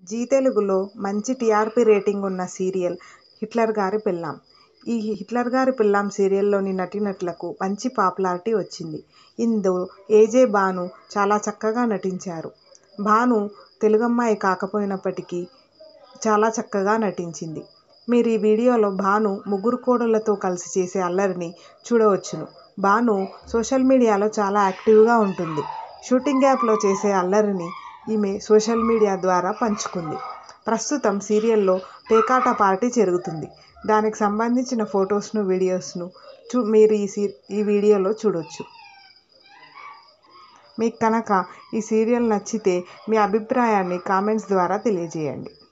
G తెలుగులో మంచి TRP rating ఉన్న సీరియల్ హిట్లర్ గారి పెళ్ళాం ఈ హిట్లర్ గారి పెళ్ళాం సీరియల్లోని నటీనటులకు మంచి పాపులారిటీ వచ్చింది ఇందులో ఏజే భాను చాలా చక్కగా నటించారు భాను తెలుగమ్మాయి కాకపోయినప్పటికీ చాలా చక్కగా నటించింది మీరు ఈ వీడియోలో భాను ముగ్గురు కోడళ్లతో కలిసి చేసే అల్లరిని చూడవచ్చును భాను సోషల్ మీడియాలో చాలా యాక్టివ్గా ఉంటుంది షూటింగ్ గ్యాప్లో చేసే అల్లరిని ఈమె సోషల్ మీడియా ద్వారా పంచుకుంది ప్రస్తుతం సీరియల్లో పేకాట పార్టీ జరుగుతుంది దానికి సంబంధించిన ఫొటోస్ను వీడియోస్ను చూ మీరు ఈ సీ ఈ వీడియోలో చూడొచ్చు మీకు కనుక ఈ సీరియల్ నచ్చితే మీ అభిప్రాయాన్ని కామెంట్స్ ద్వారా తెలియజేయండి